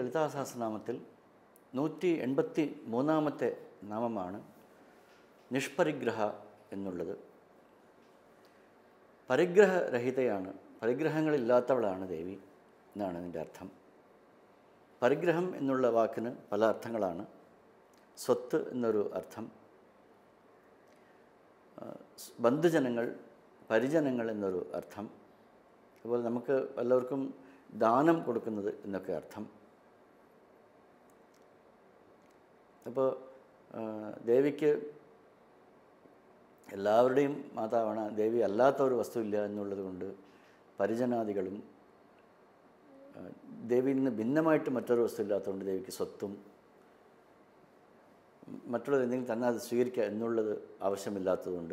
ലളിതാ സഹസ്രനാമത്തിൽ നൂറ്റി എൺപത്തി മൂന്നാമത്തെ നാമമാണ് നിഷ്പരിഗ്രഹ എന്നുള്ളത് പരിഗ്രഹരഹിതയാണ് പരിഗ്രഹങ്ങളില്ലാത്തവളാണ് ദേവി എന്നാണ് ഇതിൻ്റെ അർത്ഥം പരിഗ്രഹം എന്നുള്ള വാക്കിന് പല അർത്ഥങ്ങളാണ് സ്വത്ത് എന്നൊരു അർത്ഥം ആ, സ് ബന്ധുജനങ്ങൾ പരിജനങ്ങൾ എന്നൊരു അർത്ഥം അതുപോലെ നമുക്ക് എല്ലാവർക്കും ദാനം കൊടുക്കുന്നത് എന്നൊക്കെ അർത്ഥം അപ്പോൾ ആ, ദേവിക്ക് എല്ലാവരുടെയും മാതാവാണ് ദേവി അല്ലാത്ത ഒരു വസ്തുവില്ല എന്നുള്ളത് കൊണ്ട് പരിജനാദികളും ആ, ദേവിയിൽ നിന്ന് ഭിന്നമായിട്ട് മറ്റൊരു വസ്തു ഇല്ലാത്തതുകൊണ്ട് ദേവിക്ക് സ്വത്തും മറ്റുള്ളത് എന്തെങ്കിലും തന്നെ അത് സ്വീകരിക്കുക എന്നുള്ളത് ആവശ്യമില്ലാത്തതുകൊണ്ട്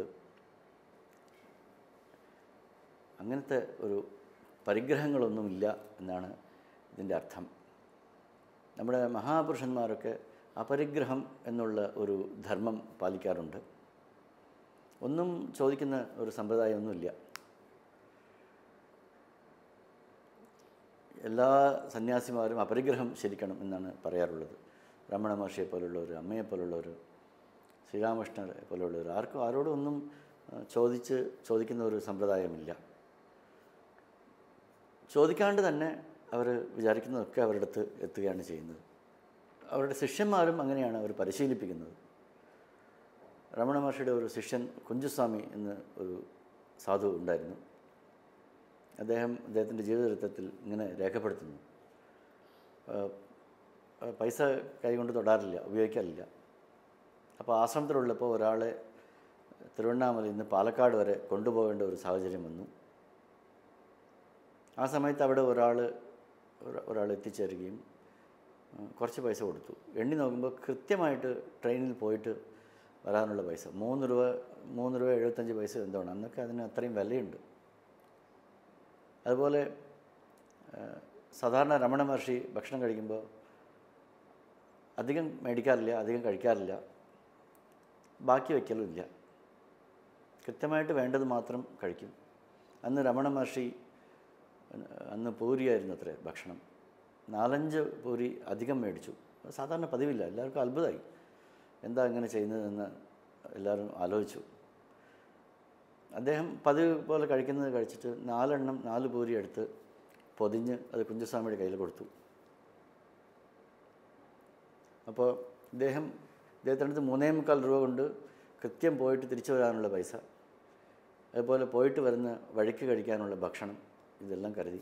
അങ്ങനത്തെ ഒരു പരിഗ്രഹങ്ങളൊന്നുമില്ല എന്നാണ് ഇതിൻ്റെ അർത്ഥം നമ്മുടെ മഹാപുരുഷന്മാരൊക്കെ അപരിഗ്രഹം എന്നുള്ള ഒരു ധർമ്മം പാലിക്കാറുണ്ട് ഒന്നും ചോദിക്കുന്ന ഒരു സമ്പ്രദായമൊന്നുമില്ല എല്ലാ സന്യാസിമാരും അപരിഗ്രഹം ശരിക്കണം എന്നാണ് പറയാറുള്ളത് രമണ മഹർഷിയെ പോലുള്ളവർ അമ്മയെ പോലുള്ളവർ ശ്രീരാമകൃഷ്ണരെ പോലുള്ളവർ ആർക്കും ആരോടും ഒന്നും ആ, ചോദിച്ച് ചോദിക്കുന്ന ഒരു സമ്പ്രദായമില്ല ചോദിക്കാണ്ട് തന്നെ അവർ വിചാരിക്കുന്നതൊക്കെ അവരുടെ അടുത്ത് എത്തുകയാണ് ചെയ്യുന്നത് അവരുടെ ശിഷ്യന്മാരും അങ്ങനെയാണ് അവർ പരിശീലിപ്പിക്കുന്നത് രമണ മഹർഷിയുടെ ഒരു ശിഷ്യൻ കുഞ്ചുസ്വാമി എന്ന് ഒരു സാധു ഉണ്ടായിരുന്നു അദ്ദേഹം അദ്ദേഹത്തിൻ്റെ ജീവിതചരിത്രത്തിൽ ഇങ്ങനെ രേഖപ്പെടുത്തുന്നു ആ, ആ, പൈസ കൈകൊണ്ട് തൊടാറില്ല ഉപയോഗിക്കാറില്ല അപ്പോൾ ആശ്രമത്തിലുള്ളപ്പോൾ ഒരാളെ തിരുവണ്ണാമലയിൽ നിന്ന് പാലക്കാട് വരെ കൊണ്ടുപോകേണ്ട ഒരു സാഹചര്യം വന്നു ആ സമയത്ത് അവിടെ ഒരാൾ ഒരാൾ എത്തിച്ചേരുകയും ആ, കുറച്ച് പൈസ കൊടുത്തു എണ്ണി നോക്കുമ്പോൾ കൃത്യമായിട്ട് ട്രെയിനിൽ പോയിട്ട് വരാനുള്ള പൈസ മൂന്ന് രൂപ മൂന്ന് രൂപ എഴുപത്തഞ്ച് പൈസ എന്താണ് അന്നൊക്കെ അതിന് അത്രയും വിലയുണ്ട് അതുപോലെ ആ, സാധാരണ രമണ മഹർഷി ഭക്ഷണം കഴിക്കുമ്പോൾ അധികം മേടിക്കാറില്ല അധികം കഴിക്കാറില്ല ബാക്കി വയ്ക്കലുമില്ല കൃത്യമായിട്ട് വേണ്ടത് മാത്രം കഴിക്കും അന്ന് രമണ മഹർഷി അന്ന് പൂരിയായിരുന്നു അത്രേ ഭക്ഷണം നാലഞ്ച് പൂരി അധികം മേടിച്ചു അത് സാധാരണ പതിവില്ല എല്ലാവർക്കും അത്ഭുതമായി എന്താ ഇങ്ങനെ ചെയ്യുന്നതെന്ന് എല്ലാവരും ആലോചിച്ചു അദ്ദേഹം പതിവ് പോലെ കഴിക്കുന്നത് കഴിച്ചിട്ട് നാലെണ്ണം നാല് പൂരി എടുത്ത് പൊതിഞ്ഞ് അത് കുഞ്ചസ്വാമിയുടെ കയ്യിൽ കൊടുത്തു അപ്പോൾ ഇദ്ദേഹം ഇദ്ദേഹത്തിൻ്റെ അടുത്ത് മൂന്നേ മുക്കാൽ രൂപ കൊണ്ട് കൃത്യം പോയിട്ട് തിരിച്ചു വരാനുള്ള പൈസ അതുപോലെ പോയിട്ട് വരുന്ന വഴിക്ക് കഴിക്കാനുള്ള ഭക്ഷണം ഇതെല്ലാം കരുതി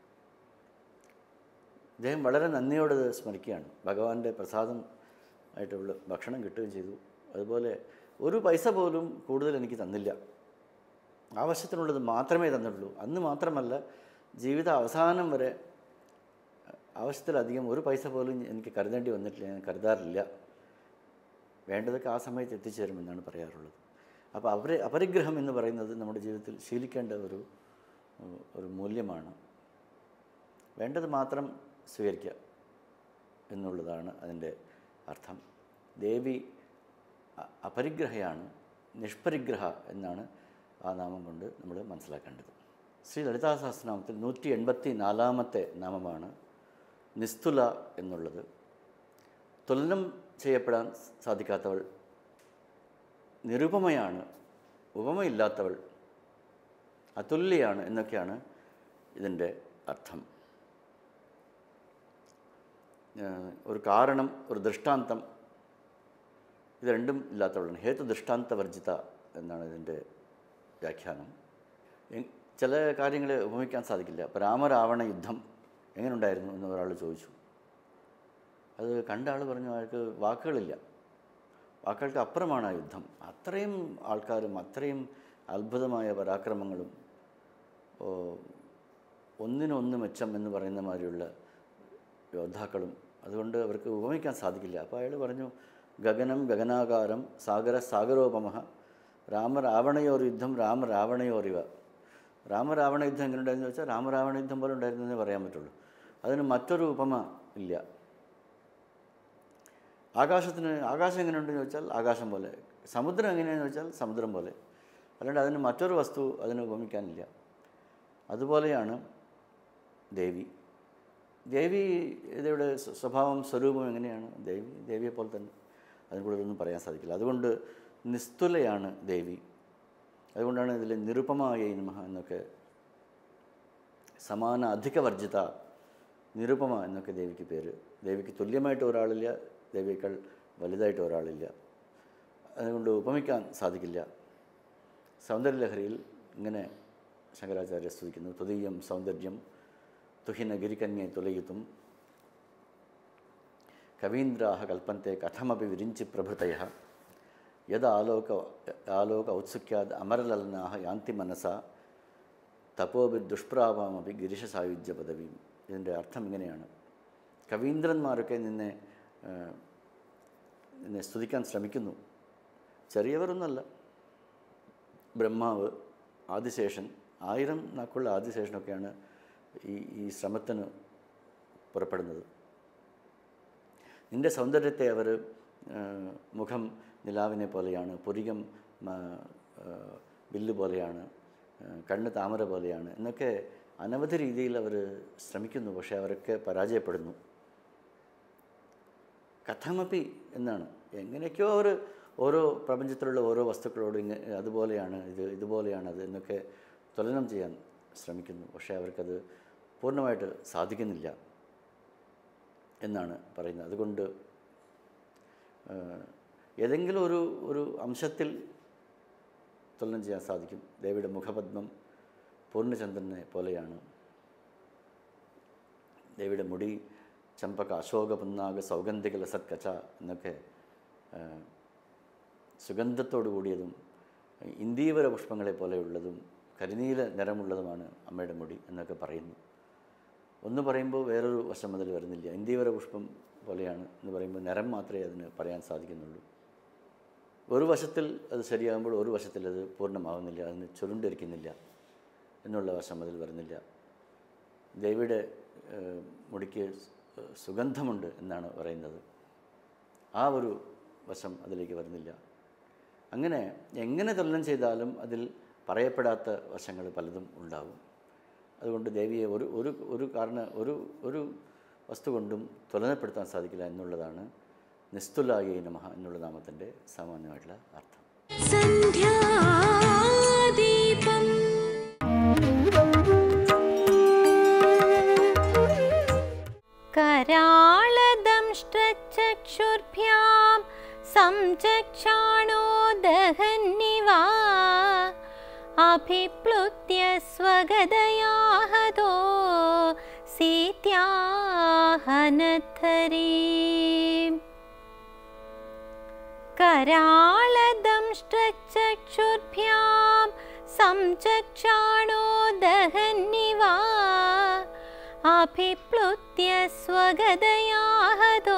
ഇദ്ദേഹം വളരെ നന്ദിയോടെ ഇത് സ്മരിക്കുകയാണ് ഭഗവാന്റെ പ്രസാദം ആയിട്ടുള്ള ഭക്ഷണം കിട്ടുകയും ചെയ്തു അതുപോലെ ഒരു പൈസ പോലും കൂടുതൽ എനിക്ക് തന്നില്ല ആവശ്യത്തിനുള്ളത് മാത്രമേ തന്നിട്ടുള്ളൂ അന്ന് മാത്രമല്ല ജീവിത അവസാനം വരെ ആവശ്യത്തിലധികം ഒരു പൈസ പോലും എനിക്ക് കരുതേണ്ടി വന്നിട്ടില്ല ഞാൻ കരുതാറില്ല വേണ്ടതൊക്കെ ആ സമയത്ത് എത്തിച്ചേരുമെന്നാണ് പറയാറുള്ളത് അപ്പോൾ അവരെ അപരിഗ്രഹം എന്ന് പറയുന്നത് നമ്മുടെ ജീവിതത്തിൽ ശീലിക്കേണ്ട ഒരു ഒരു മൂല്യമാണ് വേണ്ടത് മാത്രം സ്വീകരിക്കുക എന്നുള്ളതാണ് അതിൻ്റെ അർത്ഥം ദേവി അ- അപരിഗ്രഹയാണ് നിഷ്പരിഗ്രഹ എന്നാണ് ആ നാമം കൊണ്ട് നമ്മൾ മനസ്സിലാക്കേണ്ടത് ശ്രീ ലളിതാ സഹസ്രനാമത്തിൽ നൂറ്റി എൺപത്തി നാലാമത്തെ നാമമാണ് നിസ്തുല എന്നുള്ളത് തുലനം ചെയ്യപ്പെടാൻ സാധിക്കാത്തവൾ നിരുപമയാണ് ഉപമയില്ലാത്തവൾ അതുല്യാണ് എന്നൊക്കെയാണ് ഇതിൻ്റെ അർത്ഥം ഏഹ് ഒരു കാരണം ഒരു ദൃഷ്ടാന്തം ഇത് രണ്ടും ഇല്ലാത്തവളാണ് ഹേതു ദൃഷ്ടാന്ത വർജിത എന്നാണ് ഇതിൻ്റെ വ്യാഖ്യാനം എ- ചില കാര്യങ്ങൾ ഉപമിക്കാൻ സാധിക്കില്ല ഇപ്പോൾ രാമരാവണ യുദ്ധം എങ്ങനെ ഉണ്ടായിരുന്നു എന്ന് ഒരാൾ ചോദിച്ചു അത് കണ്ട ആൾ പറഞ്ഞു അയാൾക്ക് വാക്കുകളില്ല വാക്കുകൾക്ക് അപ്പുറമാണ് ആ യുദ്ധം അത്രയും ആൾക്കാരും അത്രയും അത്ഭുതമായ പരാക്രമങ്ങളും ഓ, ഒന്നിനൊന്ന് മെച്ചം എന്ന് പറയുന്ന മാതിരിയുള്ള യോദ്ധാക്കളും അതുകൊണ്ട് അവർക്ക് ഉപമിക്കാൻ സാധിക്കില്ല അപ്പോൾ അയാൾ പറഞ്ഞു ഗഗനം ഗഗനാകാരം സാഗര സാഗരോപമ രാമരാവണയോർ യുദ്ധം രാമരാവണയോറിവ രാമരാവണ യുദ്ധം എങ്ങനെ ഉണ്ടായിരുന്നു വെച്ചാൽ രാമരാവണ യുദ്ധം പോലെ ഉണ്ടായിരുന്നതേ പറയാൻ പറ്റുള്ളൂ അതിന് മറ്റൊരു ഉപമ ഇല്ല ആകാശത്തിന് ആകാശം എങ്ങനെയുണ്ടെന്ന് ചോദിച്ചാൽ ആകാശം പോലെ സമുദ്രം എങ്ങനെയാണെന്ന് വെച്ചാൽ സമുദ്രം പോലെ അല്ലാണ്ട് അതിന് മറ്റൊരു വസ്തു അതിന് ഉപമിക്കാനില്ല അതുപോലെയാണ് ദേവി ദേവി ദേവിയുടെ സ്വ- സ്വഭാവം സ്വരൂപം എങ്ങനെയാണ് ദേവി ദേവിയെ പോലെ തന്നെ അതിന് കൂടുതലൊന്നും പറയാൻ സാധിക്കില്ല അതുകൊണ്ട് നിസ്തുലയാണ് ദേവി അതുകൊണ്ടാണ് ഇതിൽ നിരുപമായ നമഃ എന്നൊക്കെ സമാന അധികവർജിത നിരുപമ എന്നൊക്കെ ദേവിക്ക് പേര് ദേവിക്ക് തുല്യമായിട്ട് ഒരാളില്ല ദേവിയേക്കാൾ വലുതായിട്ട് ഒരാളില്ല അതുകൊണ്ട് ഉപമിക്കാൻ സാധിക്കില്ല സൗന്ദര്യലഹരിയിൽ ഇങ്ങനെ ശങ്കരാചാര്യ സ്തുതിക്കുന്നു തുതീയം സൗന്ദര്യം തുഹിന ഗിരികന്യെ തുലയിത്തും കവീന്ദ്രാഹ കൽപ്പന്തെ കഥമപി വിരിഞ്ചി പ്രഭൃതയ യദ ആലോക ആലോക ഔത്സുക്യാത് അമരലലനാഹ യാന്തി മനസ തപോബി ദുഷ്പ്രാപമപി ഗിരിശ സായുജ്യ പദവിയും ഇതിൻ്റെ അർത്ഥം ഇങ്ങനെയാണ് കവീന്ദ്രന്മാരൊക്കെ നിന്നെ ആ, നിന്നെ സ്തുതിക്കാൻ ശ്രമിക്കുന്നു ചെറിയവരൊന്നല്ല ബ്രഹ്മാവ് ആദിശേഷൻ ആയിരം നാക്കുള്ള ആദിശേഷനൊക്കെയാണ് ഈ ഈ ശ്രമത്തിന് പുറപ്പെടുന്നത് നിൻ്റെ സൗന്ദര്യത്തെ അവർ മുഖം നിലാവിനെ പോലെയാണ് പുരികം മ, ആ, വില്ല് പോലെയാണ് ആ, കണ്ണ് താമര പോലെയാണ് എന്നൊക്കെ അനവധി രീതിയിൽ അവർ ശ്രമിക്കുന്നു പക്ഷേ അവരൊക്കെ പരാജയപ്പെടുന്നു കഥമപി എന്നാണ് എങ്ങനെയൊക്കെയോ അവർ ഓരോ പ്രപഞ്ചത്തിലുള്ള ഓരോ വസ്തുക്കളോട് ഇങ്ങ അതുപോലെയാണ് ഇത് ഇതുപോലെയാണ് അത് എന്നൊക്കെ തുലനം ചെയ്യാൻ ശ്രമിക്കുന്നു പക്ഷേ അവർക്കത് പൂർണ്ണമായിട്ട് സാധിക്കുന്നില്ല എന്നാണ് പറയുന്നത് അതുകൊണ്ട് ആ, ഏതെങ്കിലും ഒരു ഒരു അംശത്തിൽ തുലനം ചെയ്യാൻ സാധിക്കും ദേവിയുടെ മുഖപദ്മം പൂർണ്ണചന്ദ്രനെ പോലെയാണ് ദേവിയുടെ മുടി ചമ്പക അശോക പുന്നാഗ് സൗഗന്ധിക ലസത്കച്ച എന്നൊക്കെ ആ, സുഗന്ധത്തോടു കൂടിയതും ഇന്ദീവര പുഷ്പങ്ങളെ പോലെയുള്ളതും കരിനീല നിറമുള്ളതുമാണ് അമ്മയുടെ മുടി എന്നൊക്കെ പറയുന്നു ഒന്ന് പറയുമ്പോൾ വേറൊരു വശം അതിൽ വരുന്നില്ല ഇന്ദീവര പുഷ്പം പോലെയാണ് എന്ന് പറയുമ്പോൾ നിറം മാത്രമേ അതിന് പറയാൻ സാധിക്കുന്നുള്ളൂ ഒരു വശത്തിൽ അത് ശരിയാകുമ്പോൾ ഒരു വശത്തിൽ അത് പൂർണ്ണമാവുന്നില്ല അതിന് ചുരുണ്ടിരിക്കുന്നില്ല എന്നുള്ള വശം അതിൽ വരുന്നില്ല ദേവിയുടെ ഏഹ്, മുടിക്ക് സു- സുഗന്ധമുണ്ട് എന്നാണ് പറയുന്നത് ആ ഒരു വശം അതിലേക്ക് വരുന്നില്ല അങ്ങനെ എങ്ങനെ തുലനം ചെയ്താലും അതിൽ പറയപ്പെടാത്ത വശങ്ങൾ പലതും ഉണ്ടാകും അതുകൊണ്ട് ദേവിയെ ഒരു ഒരു ഒരു കാരണ ഒരു ഒരു വസ്തു കൊണ്ടും തുലനപ്പെടുത്താൻ സാധിക്കില്ല എന്നുള്ളതാണ് നിസ്തുലായി നമഃ എന്നുള്ള നാമത്തിൻ്റെ സാമാന്യമായിട്ടുള്ള അർത്ഥം സന്ധ്യാദീപം कराळदंष्ट्रचक्षुर्भ्यां संचक्षाणो दहन्निवा अभिप्लुत्य स्वगदया हतो सीत्याहनथरीम् कराळदंष्ट्रचक्षुर्भ्यां संचक्षाणो दहन्निवा अभिप्लुत्य स्वगदया हतो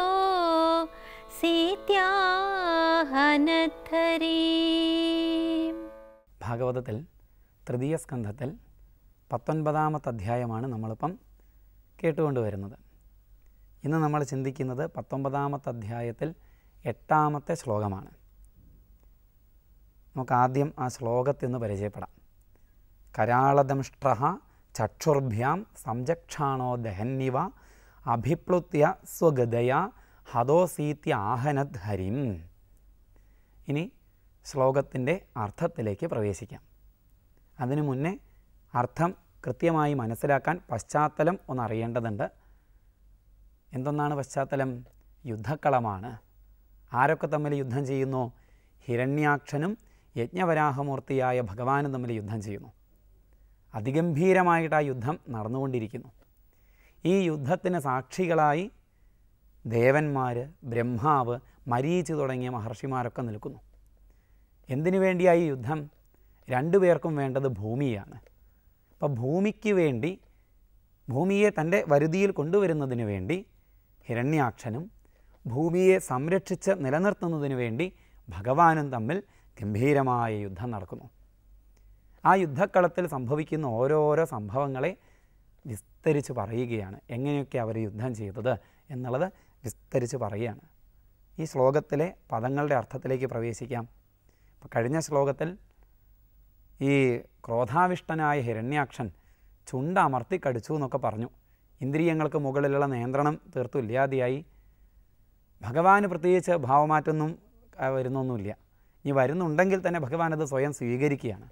सीत्याहनथरीम् ഭാഗവതത്തിൽ തൃതീയ സ്കന്ധത്തിൽ പത്തൊൻപതാമത്തെ അധ്യായമാണ് നമ്മളിപ്പം കേട്ടുകൊണ്ടുവരുന്നത് ഇന്ന് നമ്മൾ ചിന്തിക്കുന്നത് പത്തൊമ്പതാമത്തെ അധ്യായത്തിൽ എട്ടാമത്തെ ശ്ലോകമാണ് നമുക്ക് ആദ്യം ആ ശ്ലോകത്തിൽ നിന്ന് പരിചയപ്പെടാം കരാളദംഷ്ട്ര ചക്ഷുർഭ്യാം സംജക്ഷാണോ ദഹന്നിവ അഭിപ്ലുത്യ സ്വഗതയ ഹതോസീത്യ ആഹനദ് ഹരിം ഇനി ശ്ലോകത്തിൻ്റെ അർത്ഥത്തിലേക്ക് പ്രവേശിക്കാം അതിനു മുന്നേ അർത്ഥം കൃത്യമായി മനസ്സിലാക്കാൻ പശ്ചാത്തലം ഒന്ന് അറിയേണ്ടതുണ്ട് എന്തൊന്നാണ് പശ്ചാത്തലം യുദ്ധക്കളമാണ് ആരൊക്കെ തമ്മിൽ യുദ്ധം ചെയ്യുന്നു ഹിരണ്യാക്ഷനും യജ്ഞവരാഹമൂർത്തിയായ ഭഗവാനും തമ്മിൽ യുദ്ധം ചെയ്യുന്നു അതിഗംഭീരമായിട്ട് ആ യുദ്ധം നടന്നുകൊണ്ടിരിക്കുന്നു ഈ യുദ്ധത്തിന് സാക്ഷികളായി ദേവന്മാർ ബ്രഹ്മാവ് മരീചി തുടങ്ങിയ മഹർഷിമാരൊക്കെ നിൽക്കുന്നു എന്തിനു വേണ്ടിയായി ഈ യുദ്ധം രണ്ടു പേർക്കും വേണ്ടത് ഭൂമിയാണ് അപ്പോൾ ഭൂമിക്ക് വേണ്ടി ഭൂമിയെ തൻ്റെ വരുതിയിൽ കൊണ്ടുവരുന്നതിന് വേണ്ടി ഹിരണ്യാക്ഷനും ഭൂമിയെ സംരക്ഷിച്ച് നിലനിർത്തുന്നതിന് വേണ്ടി ഭഗവാനും തമ്മിൽ ഗംഭീരമായ യുദ്ധം നടക്കുന്നു ആ യുദ്ധക്കളത്തിൽ സംഭവിക്കുന്ന ഓരോരോ സംഭവങ്ങളെ വിസ്തരിച്ച് പറയുകയാണ് എങ്ങനെയൊക്കെ അവർ യുദ്ധം ചെയ്തത് എന്നുള്ളത് വിസ്തരിച്ച് പറയുകയാണ് ഈ ശ്ലോകത്തിലെ പദങ്ങളുടെ അർത്ഥത്തിലേക്ക് പ്രവേശിക്കാം അപ്പോൾ കഴിഞ്ഞ ശ്ലോകത്തിൽ ഈ ക്രോധാവിഷ്ടനായ ഹിരണ്യാക്ഷൻ ചുണ്ട അമർത്തി കടിച്ചു എന്നൊക്കെ പറഞ്ഞു ഇന്ദ്രിയങ്ങൾക്ക് മുകളിലുള്ള നിയന്ത്രണം തീർത്തും ഇല്ലാതെയായി ഭഗവാന് പ്രത്യേകിച്ച് ഭാവമാറ്റമൊന്നും ആ, വരുന്നൊന്നുമില്ല ഇനി വരുന്നുണ്ടെങ്കിൽ തന്നെ ഭഗവാൻ അത് സ്വയം സ്വീകരിക്കുകയാണ്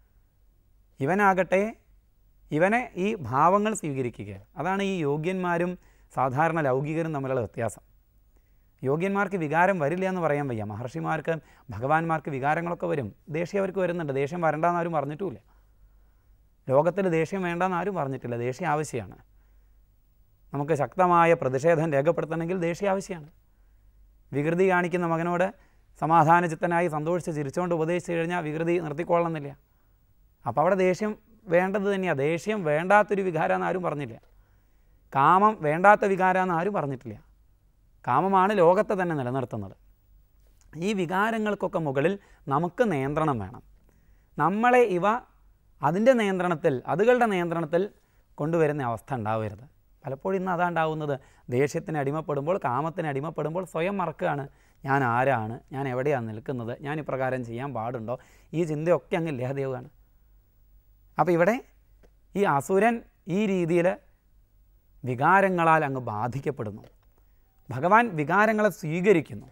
ഇവനാകട്ടെ ഇവനെ ഈ ഭാവങ്ങൾ സ്വീകരിക്കുകയാണ് അതാണ് ഈ യോഗ്യന്മാരും സാധാരണ ലൗകികരും തമ്മിലുള്ള വ്യത്യാസം യോഗ്യന്മാർക്ക് വികാരം വരില്ല എന്ന് പറയാൻ വയ്യ മഹർഷിമാർക്ക് ഭഗവാന്മാർക്ക് വികാരങ്ങളൊക്കെ വരും ദേഷ്യം അവർക്ക് വരുന്നുണ്ട് ദേഷ്യം വരണ്ടെന്ന് ആരും പറഞ്ഞിട്ടുമില്ല ലോകത്തിൽ ദേഷ്യം വേണ്ടെന്ന് ആരും പറഞ്ഞിട്ടില്ല ദേഷ്യം ആവശ്യമാണ് നമുക്ക് ശക്തമായ പ്രതിഷേധം രേഖപ്പെടുത്തണമെങ്കിൽ ദേഷ്യം ആവശ്യമാണ് വികൃതി കാണിക്കുന്ന മകനോട് സമാധാനചിത്തനായി സന്തോഷിച്ച് ചിരിച്ചുകൊണ്ട് ഉപദേശിച്ചു കഴിഞ്ഞാൽ വികൃതി നിർത്തിക്കൊള്ളണമെന്നില്ല അപ്പോൾ അവിടെ ദേഷ്യം വേണ്ടത് തന്നെയാണ് ദേഷ്യം വേണ്ടാത്തൊരു വികാരമെന്ന് ആരും പറഞ്ഞില്ല കാമം വേണ്ടാത്ത വികാരമെന്ന് ആരും പറഞ്ഞിട്ടില്ല കാമമാണ് ലോകത്തെ തന്നെ നിലനിർത്തുന്നത് ഈ വികാരങ്ങൾക്കൊക്കെ മുകളിൽ നമുക്ക് നിയന്ത്രണം വേണം നമ്മളെ ഇവ അതിൻ്റെ നിയന്ത്രണത്തിൽ അതുകളുടെ നിയന്ത്രണത്തിൽ കൊണ്ടുവരുന്ന അവസ്ഥ ഉണ്ടാവരുത് പലപ്പോഴും ഇന്ന് അതാണ്ടാവുന്നത് ദേഷ്യത്തിന് അടിമപ്പെടുമ്പോൾ കാമത്തിന് അടിമപ്പെടുമ്പോൾ സ്വയം മറക്കുകയാണ് ഞാൻ ആരാണ് ഞാൻ എവിടെയാണ് നിൽക്കുന്നത് ഞാൻ ഇപ്രകാരം ചെയ്യാൻ പാടുണ്ടോ ഈ ചിന്തയൊക്കെ അങ്ങ് ഇല്ലാതെയാവുകയാണ് അപ്പോൾ ഇവിടെ ഈ അസുരൻ ഈ രീതിയിൽ വികാരങ്ങളാൽ അങ്ങ് ബാധിക്കപ്പെടുന്നു ഭഗവാൻ വികാരങ്ങളെ സ്വീകരിക്കുന്നു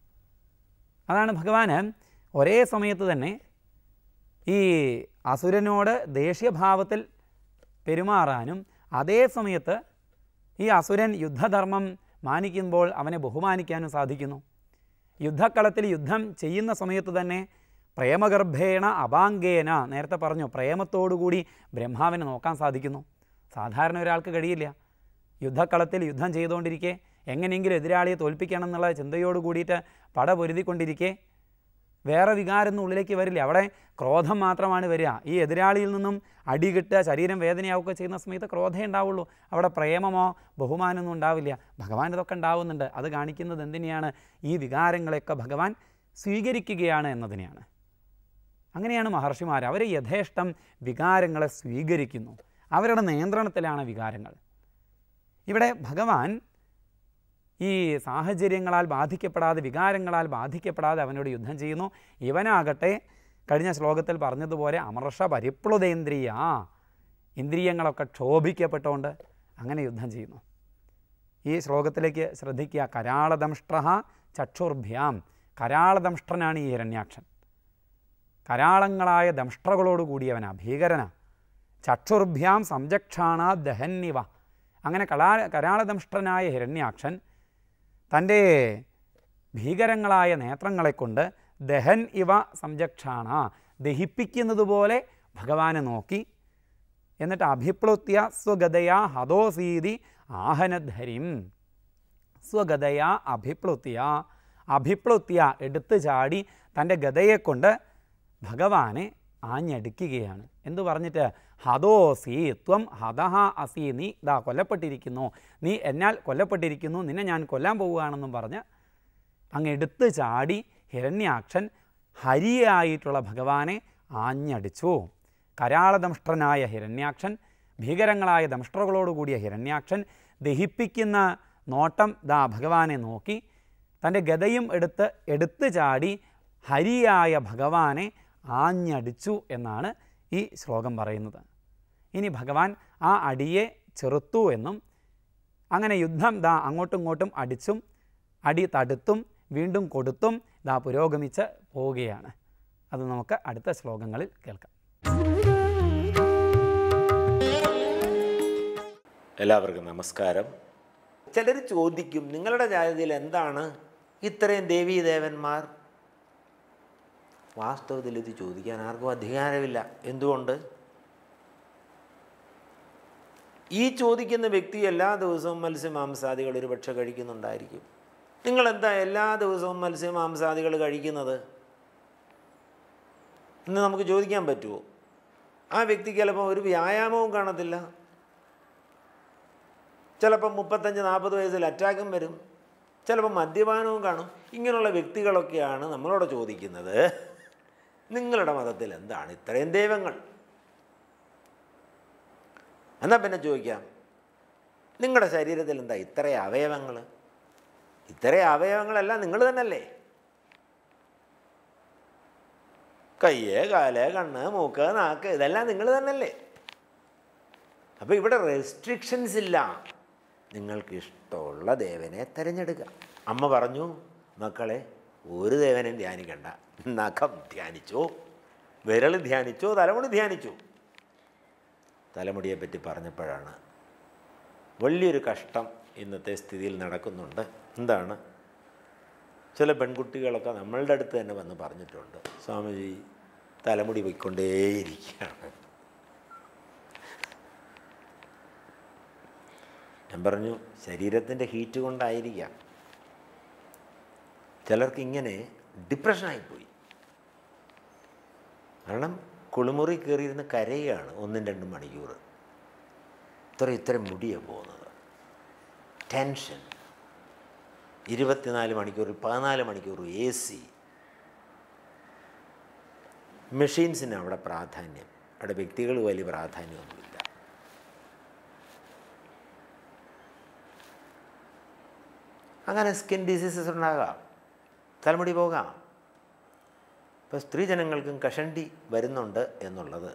അതാണ് ഭഗവാന് ഒരേ സമയത്ത് തന്നെ ഈ അസുരനോട് ദേഷ്യഭാവത്തിൽ പെരുമാറാനും അതേ സമയത്ത് ഈ അസുരൻ യുദ്ധധർമ്മം മാനിക്കുമ്പോൾ അവനെ ബഹുമാനിക്കാനും സാധിക്കുന്നു യുദ്ധക്കളത്തിൽ യുദ്ധം ചെയ്യുന്ന സമയത്ത് തന്നെ പ്രേമഗർഭേണ അപാംഗേന നേരത്തെ പറഞ്ഞു പ്രേമത്തോടുകൂടി ബ്രഹ്മാവിനെ നോക്കാൻ സാധിക്കുന്നു സാധാരണ ഒരാൾക്ക് കഴിയില്ല യുദ്ധക്കളത്തിൽ യുദ്ധം ചെയ്തുകൊണ്ടിരിക്കെ എങ്ങനെയെങ്കിലും എതിരാളിയെ തോൽപ്പിക്കണം എന്നുള്ള ചിന്തയോട് കൂടിയിട്ട് പട പൊരുതിക്കൊണ്ടിരിക്കെ വേറെ വികാരമൊന്നും ഉള്ളിലേക്ക് വരില്ല അവിടെ ക്രോധം മാത്രമാണ് വരിക ഈ എതിരാളിയിൽ നിന്നും അടി കിട്ടുക ശരീരം വേദനയാവുക ചെയ്യുന്ന സമയത്ത് ക്രോധമേ ഉണ്ടാവുള്ളൂ അവിടെ പ്രേമമോ ബഹുമാനമൊന്നും ഉണ്ടാവില്ല ഭഗവാൻ ഇതൊക്കെ ഉണ്ടാവുന്നുണ്ട് അത് കാണിക്കുന്നത് എന്തിനെയാണ് ഈ വികാരങ്ങളെയൊക്കെ ഭഗവാൻ സ്വീകരിക്കുകയാണ് എന്നതിനെയാണ് അങ്ങനെയാണ് മഹർഷിമാർ അവർ യഥേഷ്ടം വികാരങ്ങളെ സ്വീകരിക്കുന്നു അവരുടെ നിയന്ത്രണത്തിലാണ് വികാരങ്ങൾ ഇവിടെ ഭഗവാൻ ഈ സാഹചര്യങ്ങളാൽ ബാധിക്കപ്പെടാതെ വികാരങ്ങളാൽ ബാധിക്കപ്പെടാതെ അവനോട് യുദ്ധം ചെയ്യുന്നു ഇവനാകട്ടെ കഴിഞ്ഞ ശ്ലോകത്തിൽ പറഞ്ഞതുപോലെ അമർഷ പരിപ്ലുതേന്ദ്രിയ ഇന്ദ്രിയങ്ങളൊക്കെ ക്ഷോഭിക്കപ്പെട്ടുകൊണ്ട് അങ്ങനെ യുദ്ധം ചെയ്യുന്നു ഈ ശ്ലോകത്തിലേക്ക് ശ്രദ്ധിക്കുക കരാളദംഷ്ട്ര ചക്ഷുർഭ്യാം കരാളദംഷ്ട്രനാണ് ഈ ഹിരണ്യാക്ഷൻ കരാളങ്ങളായ ദംഷ്ട്രകളോട് കൂടിയവനാ ഭീകരനാ ചക്ഷുർഭ്യാം സംജക്ഷാണ ദഹന്നിവ അങ്ങനെ കലാ കരാളദംഷ്ട്രനായ ഹിരണ്യാക്ഷൻ തൻ്റെ ഭീകരങ്ങളായ നേത്രങ്ങളെ കൊണ്ട് ദഹൻ ഇവ സംജക്ഷാണ ദഹിപ്പിക്കുന്നത് പോലെ ഭഗവാനെ നോക്കി എന്നിട്ട് അഭിപ്ലുത്യ സ്വഗതയാ ഹതോസീതി ആഹനധരിം സ്വഗതയാ അഭിപ്ലുത്യ അഭിപ്ലുത്യ എടുത്തു ചാടി തൻ്റെ ഗതയെക്കൊണ്ട് ഭഗവാനെ ആഞ്ഞടിക്കുകയാണ് എന്തു പറഞ്ഞിട്ട് ഹതോസി ത്വം ഹതഹ അസി നീ ദാ കൊല്ലപ്പെട്ടിരിക്കുന്നു നീ എന്നാൽ കൊല്ലപ്പെട്ടിരിക്കുന്നു നിന്നെ ഞാൻ കൊല്ലാൻ പോവുകയാണെന്നും പറഞ്ഞ് അങ്ങ് എടുത്തു ചാടി ഹിരണ്യാക്ഷൻ ഹരിയായിട്ടുള്ള ഭഗവാനെ ആഞ്ഞടിച്ചു കരാളദംഷ്ട്രനായ ഹിരണ്യാക്ഷൻ ഭീകരങ്ങളായ ദംഷ്ട്രകളോടുകൂടിയ ഹിരണ്യാക്ഷൻ ദഹിപ്പിക്കുന്ന നോട്ടം ദാ ഭഗവാനെ നോക്കി തൻ്റെ ഗതയും എടുത്ത് എടുത്തു ചാടി ഹരിയായ ഭഗവാനെ ആഞ്ഞടിച്ചു എന്നാണ് ഈ ശ്ലോകം പറയുന്നത് ഇനി ഭഗവാൻ ആ അടിയെ ചെറുത്തു എന്നും അങ്ങനെ യുദ്ധം ദാ അങ്ങോട്ടും ഇങ്ങോട്ടും അടിച്ചും അടി തടുത്തും വീണ്ടും കൊടുത്തും ദാ പുരോഗമിച്ച് പോവുകയാണ് അത് നമുക്ക് അടുത്ത ശ്ലോകങ്ങളിൽ കേൾക്കാം എല്ലാവർക്കും നമസ്കാരം ചിലർ ചോദിക്കും നിങ്ങളുടെ ജാതകത്തിൽ എന്താണ് ഇത്രയും ദേവീദേവന്മാർ വാസ്തവത്തിൽ ഇത് ചോദിക്കാൻ ആർക്കും അധികാരമില്ല എന്തുകൊണ്ട് ഈ ചോദിക്കുന്ന വ്യക്തി എല്ലാ ദിവസവും മത്സ്യമാംസാദികൾ ഒരു പക്ഷെ കഴിക്കുന്നുണ്ടായിരിക്കും നിങ്ങളെന്താ എല്ലാ ദിവസവും മത്സ്യമാംസാദികൾ കഴിക്കുന്നത് എന്ന് നമുക്ക് ചോദിക്കാൻ പറ്റുമോ ആ വ്യക്തിക്ക് ചിലപ്പോൾ ഒരു വ്യായാമവും കാണത്തില്ല ചിലപ്പം മുപ്പത്തഞ്ച് നാൽപ്പത് വയസ്സിൽ അറ്റാക്കും വരും ചിലപ്പോൾ മദ്യപാനവും കാണും ഇങ്ങനെയുള്ള വ്യക്തികളൊക്കെയാണ് നമ്മളോട് ചോദിക്കുന്നത് നിങ്ങളുടെ മതത്തിൽ എന്താണ് ഇത്രയും ദൈവങ്ങൾ എന്നാൽ പിന്നെ ചോദിക്കാം നിങ്ങളുടെ ശരീരത്തിൽ എന്താ ഇത്രയും അവയവങ്ങൾ ഇത്രയും അവയവങ്ങളെല്ലാം നിങ്ങൾ തന്നെയല്ലേ കയ്യ് കാല് കണ്ണ് മൂക്ക് നാക്ക് ഇതെല്ലാം നിങ്ങൾ തന്നെയല്ലേ അപ്പം അപ്പോൾ ഇവിടെ റെസ്ട്രിക്ഷൻസ് ഇല്ല നിങ്ങൾക്ക് ഇഷ്ടമുള്ള ദേവനെ തിരഞ്ഞെടുക്കുക അമ്മ പറഞ്ഞു മക്കളെ ഒരു ദേവനെയും ധ്യാനിക്കണ്ട നഖം ധ്യാനിച്ചോ വിരൽ ധ്യാനിച്ചോ തലമുടി ധ്യാനിച്ചോ തലമുടിയെ പറ്റി പറഞ്ഞപ്പോഴാണ് വലിയൊരു കഷ്ടം ഇന്നത്തെ സ്ഥിതിയിൽ നടക്കുന്നുണ്ട് എന്താണ് ചില പെൺകുട്ടികളൊക്കെ നമ്മളുടെ അടുത്ത് തന്നെ വന്ന് പറഞ്ഞിട്ടുണ്ട് സ്വാമിജി തലമുടി പോയിക്കൊണ്ടേയിരിക്കുകയാണ് ഞാൻ പറഞ്ഞു ശരീരത്തിൻ്റെ ഹീറ്റ് കൊണ്ടായിരിക്കാം ചിലർക്ക് ഇങ്ങനെ ഡിപ്രഷനായിപ്പോയി കാരണം കുളിമുറി കയറിയിരുന്ന് കരയുകയാണ് ഒന്നും രണ്ടും മണിക്കൂർ ഇത്ര ഇത്രയും മുടിയാണ് പോകുന്നത് ടെൻഷൻ ഇരുപത്തിനാല് മണിക്കൂറിൽ പതിനാല് മണിക്കൂർ എ സി മെഷീൻസിന് അവിടെ പ്രാധാന്യം അവിടെ വ്യക്തികൾ വലിയ പ്രാധാന്യമൊന്നുമില്ല അങ്ങനെ സ്കിൻ ഡിസീസസ് ഉണ്ടാകാം തലമുടി പോകാം ഇപ്പോൾ സ്ത്രീജനങ്ങൾക്കും കഷണ്ടി വരുന്നുണ്ട് എന്നുള്ളത്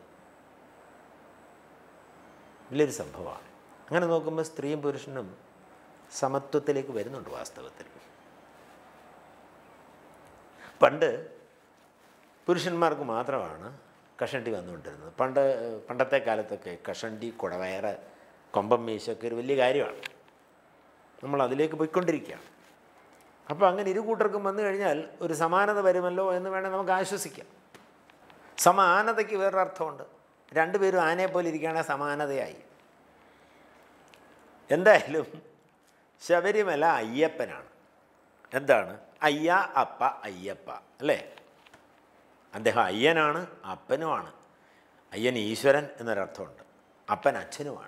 വലിയൊരു സംഭവമാണ് അങ്ങനെ നോക്കുമ്പോൾ സ്ത്രീയും പുരുഷനും സമത്വത്തിലേക്ക് വരുന്നുണ്ട് വാസ്തവത്തിൽ പണ്ട് പുരുഷന്മാർക്ക് മാത്രമാണ് കഷണ്ടി വന്നുകൊണ്ടിരുന്നത് പണ്ട് പണ്ടത്തെ കാലത്തൊക്കെ കഷണ്ടി കുടവയറ് കൊമ്പം മീശൊക്കെ ഒരു വലിയ കാര്യമാണ് നമ്മൾ അതിലേക്ക് പോയിക്കൊണ്ടിരിക്കുകയാണ് അപ്പോൾ അങ്ങനെ ഇരു കൂട്ടർക്കും വന്നു കഴിഞ്ഞാൽ ഒരു സമാനത വരുമല്ലോ എന്ന് വേണേൽ നമുക്ക് ആശ്വസിക്കാം സമാനതയ്ക്ക് വേറൊരർത്ഥമുണ്ട് രണ്ടുപേരും ആനയെ പോലെ ഇരിക്കുകയാണെങ്കിൽ സമാനതയായി എന്തായാലും ശബരിമല അയ്യപ്പനാണ് എന്താണ് അയ്യ അപ്പ അയ്യപ്പ അല്ലേ അദ്ദേഹം അയ്യനാണ് അപ്പനുമാണ് അയ്യൻ ഈശ്വരൻ എന്നൊരർത്ഥമുണ്ട് അപ്പൻ അച്ഛനുമാണ്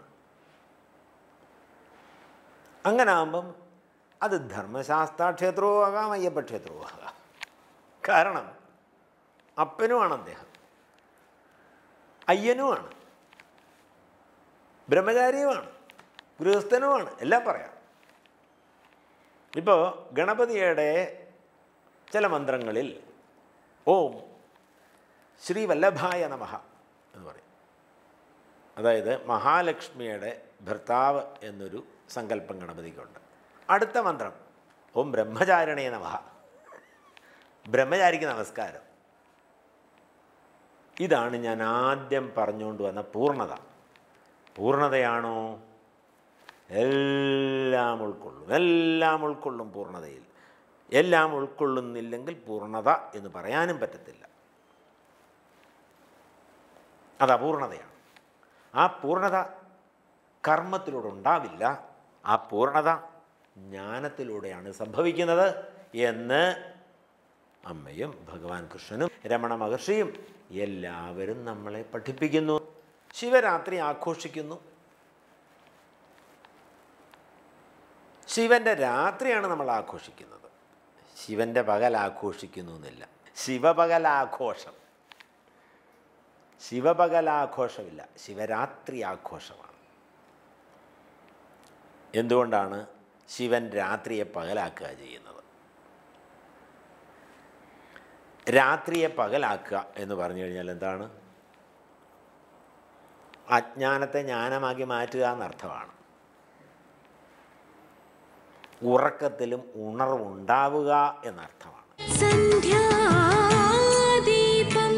അങ്ങനെ ആകുമ്പം അത് ധർമ്മശാസ്ത്ര ക്ഷേത്രവും ആകാം അയ്യപ്പ ക്ഷേത്രവും ആകാം കാരണം അപ്പനുമാണ് അദ്ദേഹം അയ്യനുമാണ് ബ്രഹ്മചാരിയുമാണ് ഗൃഹസ്ഥനുമാണ് എല്ലാം പറയാം ഇപ്പോൾ ഗണപതിയുടെ ചില മന്ത്രങ്ങളിൽ ഓം ശ്രീ വല്ലഭായ നമഃ എന്ന് പറയും അതായത് മഹാലക്ഷ്മിയുടെ ഭർത്താവ് എന്നൊരു സങ്കല്പം ഗണപതിക്കുണ്ട് അടുത്ത മന്ത്രം ഓം ബ്രഹ്മചാരിണേ നമഃ ബ്രഹ്മചാരിക്ക് നമസ്കാരം ഇതാണ് ഞാൻ ആദ്യം പറഞ്ഞുകൊണ്ട് വന്ന പൂർണ്ണത പൂർണ്ണതയാണോ എല്ലാം ഉൾക്കൊള്ളും എല്ലാം ഉൾക്കൊള്ളും പൂർണ്ണതയിൽ എല്ലാം ഉൾക്കൊള്ളുന്നില്ലെങ്കിൽ പൂർണ്ണത എന്ന് പറയാനും പറ്റത്തില്ല അത് അപൂർണതയാണ് ആ പൂർണ്ണത കർമ്മത്തിലൂടെ ഉണ്ടാവില്ല ആ പൂർണ്ണത ജ്ഞാനത്തിലൂടെയാണ് സംഭവിക്കുന്നത് എന്ന് അമ്മയും ഭഗവാൻ കൃഷ്ണനും രമണ മഹർഷിയും എല്ലാവരും നമ്മളെ പഠിപ്പിക്കുന്നു ശിവരാത്രി ആഘോഷിക്കുന്നു ശിവൻ്റെ രാത്രിയാണ് നമ്മൾ ആഘോഷിക്കുന്നത് ശിവൻ്റെ പകൽ ആഘോഷിക്കുന്നു എന്നില്ല ശിവപകലാഘോഷം ശിവപകലാഘോഷമില്ല ശിവരാത്രി ആഘോഷമാണ് എന്തുകൊണ്ടാണ് ശിവൻ രാത്രിയെ പകലാക്കുക ചെയ്യുന്നത് രാത്രിയെ പകലാക്കുക എന്ന് പറഞ്ഞു കഴിഞ്ഞാൽ എന്താണ് അജ്ഞാനത്തെ ജ്ഞാനമാക്കി മാറ്റുക എന്നർത്ഥമാണ് ഉറക്കത്തിലും ഉണർവുണ്ടാവുക എന്നർത്ഥമാണ് സന്ധ്യാദീപം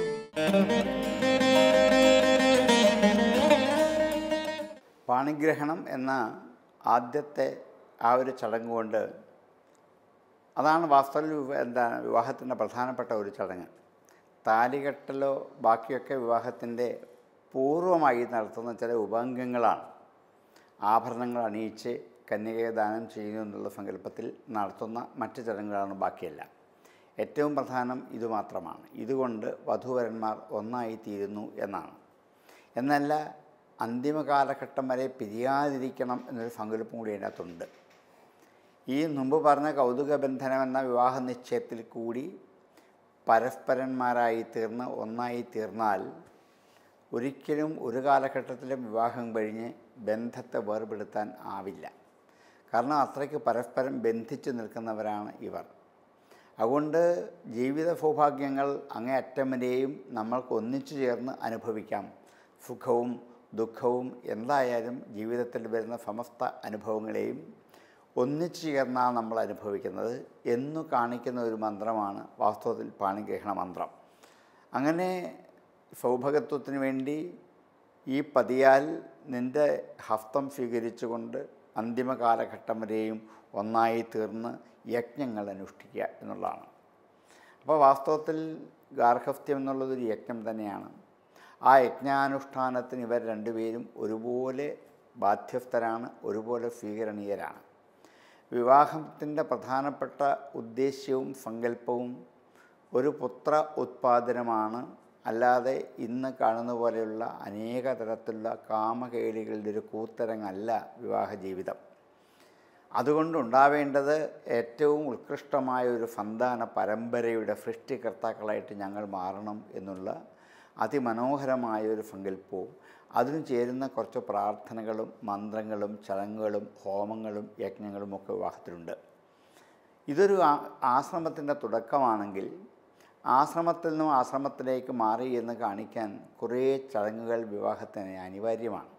പാണിഗ്രഹണം എന്ന ആദ്യത്തെ ആ ഒരു ചടങ്ങ് കൊണ്ട് അതാണ് വാസ്തവത്തിൽ വിവ- എന്താണ് വിവാഹത്തിൻ്റെ പ്രധാനപ്പെട്ട ഒരു ചടങ്ങ് താലികെട്ടലോ ബാക്കിയൊക്കെ വിവാഹത്തിൻ്റെ പൂർവമായി നടത്തുന്ന ചില ഉപംഗങ്ങളാണ് ആഭരണങ്ങൾ അണിയിച്ച് കന്യകയെ ദാനം ചെയ്യുന്നു എന്നുള്ള സങ്കല്പത്തിൽ നടത്തുന്ന മറ്റ് ചടങ്ങുകളാണ് ബാക്കിയെല്ലാം ഏറ്റവും പ്രധാനം ഇതുമാത്രമാണ് ഇതുകൊണ്ട് വധൂവരന്മാർ ഒന്നായി തീരുന്നു എന്നാണ് എന്നല്ല അന്തിമ കാലഘട്ടം വരെ പിരിയാതിരിക്കണം എന്നൊരു സങ്കല്പം കൂടി അതിനകത്തുണ്ട് ഈ മുമ്പ് പറഞ്ഞ കൗതുക ബന്ധനം എന്ന വിവാഹ നിശ്ചയത്തിൽ കൂടി പരസ്പരന്മാരായി തീർന്ന് ഒന്നായി തീർന്നാൽ ഒരിക്കലും ഒരു കാലഘട്ടത്തിലും വിവാഹം കഴിഞ്ഞ് ബന്ധത്തെ വേർപെടുത്താൻ ആവില്ല കാരണം അത്രയ്ക്ക് പരസ്പരം ബന്ധിച്ചു നിൽക്കുന്നവരാണ് ഇവർ അതുകൊണ്ട് ജീവിത സൗഭാഗ്യങ്ങൾ അങ്ങേയറ്റം വരെയും നമ്മൾക്ക് ഒന്നിച്ചു ചേർന്ന് അനുഭവിക്കാം സുഖവും ദുഃഖവും എന്തായാലും ജീവിതത്തിൽ വരുന്ന സമസ്ത അനുഭവങ്ങളെയും ഒന്നിച്ചു ചേർന്നാണ് നമ്മൾ അനുഭവിക്കുന്നത് എന്നു കാണിക്കുന്ന ഒരു മന്ത്രമാണ് വാസ്തവത്തിൽ പാണിഗ്രഹണ മന്ത്രം അങ്ങനെ സൗഭഗത്വത്തിന് വേണ്ടി ഈ പതിയാൽ നിൻ്റെ ഹസ്തം സ്വീകരിച്ചുകൊണ്ട് അന്തിമ കാലഘട്ടം വരെയും ഒന്നായി തീർന്ന് യജ്ഞങ്ങൾ അനുഷ്ഠിക്കുക എന്നുള്ളതാണ് അപ്പോൾ വാസ്തവത്തിൽ ഗാർഹസ്ഥ്യം എന്നുള്ളതൊരു യജ്ഞം തന്നെയാണ് ആ യജ്ഞാനുഷ്ഠാനത്തിന് ഇവർ രണ്ടുപേരും ഒരുപോലെ ബാധ്യസ്ഥരാണ് ഒരുപോലെ സ്വീകരണീയരാണ് വിവാഹത്തിൻ്റെ പ്രധാനപ്പെട്ട ഉദ്ദേശ്യവും സങ്കല്പവും ഒരു പുത്ര ഉത്പാദനമാണ് അല്ലാതെ ഇന്ന് കാണുന്ന പോലെയുള്ള അനേക തരത്തിലുള്ള കാമകേളികളുടെ ഒരു കൂത്തരങ്ങല്ല വിവാഹ ജീവിതം അതുകൊണ്ടുണ്ടാവേണ്ടത് ഏറ്റവും ഉത്കൃഷ്ടമായ ഒരു സന്താന പരമ്പരയുടെ സൃഷ്ടികർത്താക്കളായിട്ട് ഞങ്ങൾ മാറണം എന്നുള്ള അതിമനോഹരമായ ഒരു സങ്കല്പവും അതിന് ചേരുന്ന കുറച്ച് പ്രാർത്ഥനകളും മന്ത്രങ്ങളും ചടങ്ങുകളും ഹോമങ്ങളും യജ്ഞങ്ങളും ഒക്കെ വിവാഹത്തിലുണ്ട് ഇതൊരു ആ- ആശ്രമത്തിൻ്റെ തുടക്കമാണെങ്കിൽ ആശ്രമത്തിൽ നിന്നും ആശ്രമത്തിലേക്ക് മാറി എന്ന് കാണിക്കാൻ കുറേ ചടങ്ങുകൾ വിവാഹത്തിന് അനിവാര്യമാണ്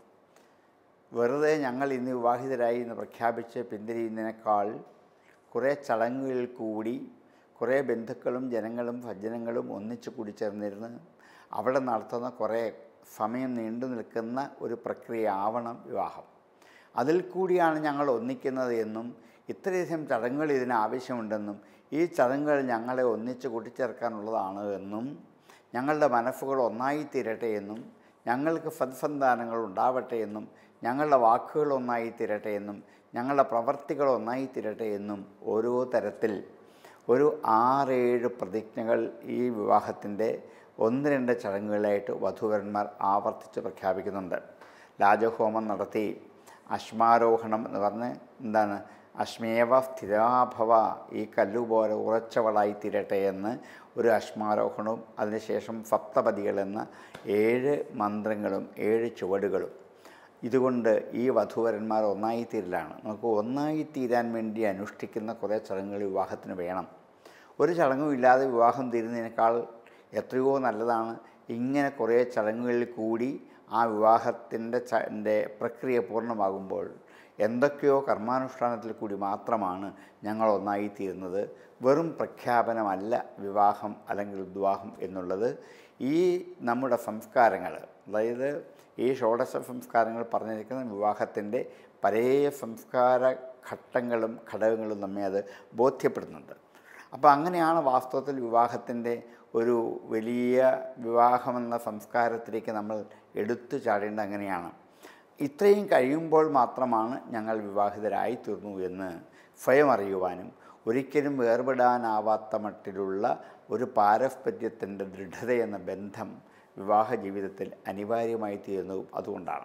വെറുതെ ഞങ്ങൾ ഇന്ന് വിവാഹിതരായി എന്ന് പ്രഖ്യാപിച്ച് പിന്തിരിയുന്നതിനേക്കാൾ കുറേ ചടങ്ങുകളിൽ കൂടി കുറേ ബന്ധുക്കളും ജനങ്ങളും സജ്ജനങ്ങളും ഒന്നിച്ചു കൂടി ചേർന്നിരുന്ന് അവിടെ നടത്തുന്ന കുറേ സമയം നീണ്ടു നിൽക്കുന്ന ഒരു പ്രക്രിയ ആവണം വിവാഹം അതിൽ കൂടിയാണ് ഞങ്ങൾ ഒന്നിക്കുന്നത് എന്നും ഇത്രയധികം ചടങ്ങുകൾ ഇതിന് ആവശ്യമുണ്ടെന്നും ഈ ചടങ്ങുകൾ ഞങ്ങളെ ഒന്നിച്ച് കൂട്ടിച്ചേർക്കാനുള്ളതാണ് എന്നും ഞങ്ങളുടെ മനസ്സുകൾ ഒന്നായി തീരട്ടെ എന്നും ഞങ്ങൾക്ക് സത്സന്താനങ്ങൾ ഉണ്ടാവട്ടെ എന്നും ഞങ്ങളുടെ വാക്കുകൾ ഒന്നായി തീരട്ടെ എന്നും ഞങ്ങളുടെ പ്രവർത്തികൾ ഒന്നായി തീരട്ടെ എന്നും ഓരോ തരത്തിൽ ഒരു ആറേഴ് പ്രതിജ്ഞകൾ ഈ വിവാഹത്തിൻ്റെ ഒന്ന് രണ്ട് ചടങ്ങുകളായിട്ട് വധുവരന്മാർ ആവർത്തിച്ച് പ്രഖ്യാപിക്കുന്നുണ്ട് രാജഹോമം നടത്തി അശ്മാരോഹണം എന്ന് പറഞ്ഞ് എന്താണ് അശ്മേവ സ്ഥിരാഭവ ഈ കല്ലുപോലെ ഉറച്ചവളായി തീരട്ടെ എന്ന് ഒരു അശ്മാരോഹണവും അതിനുശേഷം സപ്തപതികൾ എന്ന ഏഴ് മന്ത്രങ്ങളും ഏഴ് ചുവടുകളും ഇതുകൊണ്ട് ഈ വധുവരന്മാർ ഒന്നായി തീരലാണ് നമുക്ക് ഒന്നായി തീരാൻ വേണ്ടി അനുഷ്ഠിക്കുന്ന കുറേ ചടങ്ങുകൾ വിവാഹത്തിന് വേണം ഒരു ചടങ്ങും ഇല്ലാതെ വിവാഹം തീരുന്നതിനേക്കാൾ എത്രയോ നല്ലതാണ് ഇങ്ങനെ കുറേ ചടങ്ങുകളിൽ കൂടി ആ വിവാഹത്തിൻ്റെ ച പ്രക്രിയ പൂർണ്ണമാകുമ്പോൾ എന്തൊക്കെയോ കർമാനുഷ്ഠാനത്തിൽ കൂടി മാത്രമാണ് ഞങ്ങൾ ഒന്നായി തീരുന്നത് വെറും പ്രഖ്യാപനമല്ല വിവാഹം അല്ലെങ്കിൽ വിവാഹം എന്നുള്ളത് ഈ നമ്മുടെ സംസ്കാരങ്ങൾ അതായത് ഈ ഷോഡശ സംസ്കാരങ്ങൾ പറഞ്ഞിരിക്കുന്ന വിവാഹത്തിൻ്റെ പലേ സംസ്കാര ഘട്ടങ്ങളും ഘടകങ്ങളും നമ്മെ അത് ബോധ്യപ്പെടുന്നുണ്ട് അപ്പോൾ അങ്ങനെയാണ് വാസ്തവത്തിൽ വിവാഹത്തിൻ്റെ ഒരു വലിയ വിവാഹമെന്ന സംസ്കാരത്തിലേക്ക് നമ്മൾ എടുത്തു ചാടേണ്ടത് അങ്ങനെയാണ് ഇത്രയും കഴിയുമ്പോൾ മാത്രമാണ് ഞങ്ങൾ വിവാഹിതരായി തീർന്നു എന്ന് സ്വയം അറിയുവാനും ഒരിക്കലും വേർപെടാനാവാത്ത മട്ടിലുള്ള ഒരു പാരസ്പര്യത്തിൻ്റെ ദൃഢതയെന്ന ബന്ധം വിവാഹ ജീവിതത്തിൽ അനിവാര്യമായി തീരുന്നതും അതുകൊണ്ടാണ്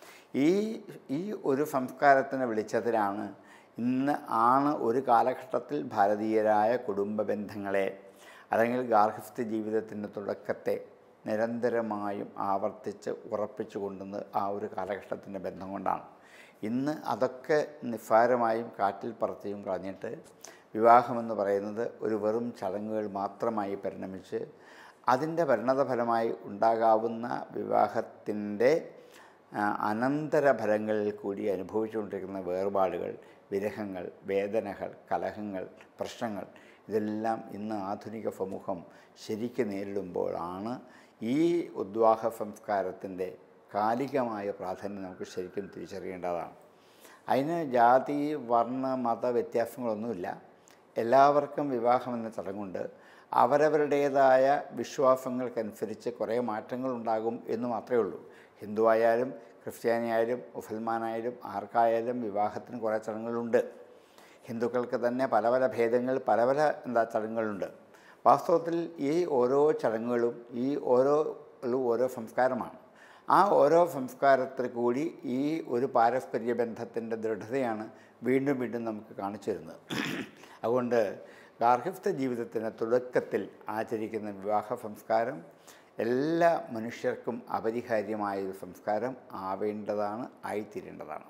ഈ ഈ ഒരു സംസ്കാരത്തിൻ്റെ വെളിച്ചത്തിലാണ് ഇന്ന് ആണ് ഒരു കാലഘട്ടത്തിൽ ഭാരതീയരായ കുടുംബ ബന്ധങ്ങളെ അല്ലെങ്കിൽ ഗാർഹസ്ഥ്യ ജീവിതത്തിൻ്റെ തുടക്കത്തെ നിരന്തരമായും ആവർത്തിച്ച് ഉറപ്പിച്ചു കൊണ്ടുവന്നത് ആ ഒരു കാലഘട്ടത്തിൻ്റെ ബന്ധം കൊണ്ടാണ് ഇന്ന് അതൊക്കെ നിസ്സാരമായും കാറ്റിൽ പറത്തിയും കളഞ്ഞിട്ട് വിവാഹമെന്ന് പറയുന്നത് ഒരു വെറും ചടങ്ങുകൾ മാത്രമായി പരിണമിച്ച് അതിൻ്റെ പരിണതഫലമായി ഉണ്ടാകാവുന്ന വിവാഹത്തിൻ്റെ ആ, അനന്തരഫലങ്ങളിൽ കൂടി അനുഭവിച്ചുകൊണ്ടിരിക്കുന്ന വേർപാടുകൾ വിരഹങ്ങൾ വേദനകൾ കലഹങ്ങൾ പ്രശ്നങ്ങൾ ഇതെല്ലാം ഇന്ന് ആധുനിക സമൂഹം ശരിക്ക് നേരിടുമ്പോഴാണ് ഈ ഉദ്വാഹ സംസ്കാരത്തിൻ്റെ കാലികമായ പ്രാധാന്യം നമുക്ക് ശരിക്കും തിരിച്ചറിയേണ്ടതാണ് അതിന് ജാതി വർണ്ണ മത വ്യത്യാസങ്ങളൊന്നുമില്ല എല്ലാവർക്കും വിവാഹം എന്ന ചടങ്ങുണ്ട് അവരവരുടേതായ വിശ്വാസങ്ങൾക്കനുസരിച്ച് കുറേ മാറ്റങ്ങളുണ്ടാകും എന്ന് മാത്രമേ ഉള്ളൂ ഹിന്ദു ആയാലും ക്രിസ്ത്യാനിയായാലും മുസൽമാനായാലും ആർക്കായാലും വിവാഹത്തിന് കുറേ ചടങ്ങുകളുണ്ട് ഹിന്ദുക്കൾക്ക് തന്നെ പല പല ഭേദങ്ങൾ പല പല എന്താ ചടങ്ങുകളുണ്ട് വാസ്തവത്തിൽ ഈ ഓരോ ചടങ്ങുകളും ഈ ഓരോ ഉള്ള ഓരോ സംസ്കാരമാണ് ആ ഓരോ സംസ്കാരത്തിൽ കൂടി ഈ ഒരു പാരസ്പര്യ ബന്ധത്തിൻ്റെ ദൃഢതയാണ് വീണ്ടും വീണ്ടും നമുക്ക് കാണിച്ചു തരുന്നത് അതുകൊണ്ട് ഗാർഹസ്ഥ ജീവിതത്തിൻ്റെ തുടക്കത്തിൽ ആചരിക്കുന്ന വിവാഹ സംസ്കാരം എല്ലാ മനുഷ്യർക്കും അപരിഹാര്യമായ ഒരു സംസ്കാരം ആവേണ്ടതാണ് ആയിത്തീരേണ്ടതാണ്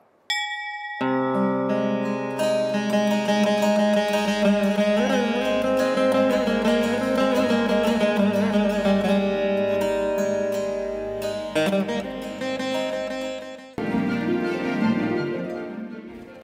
ും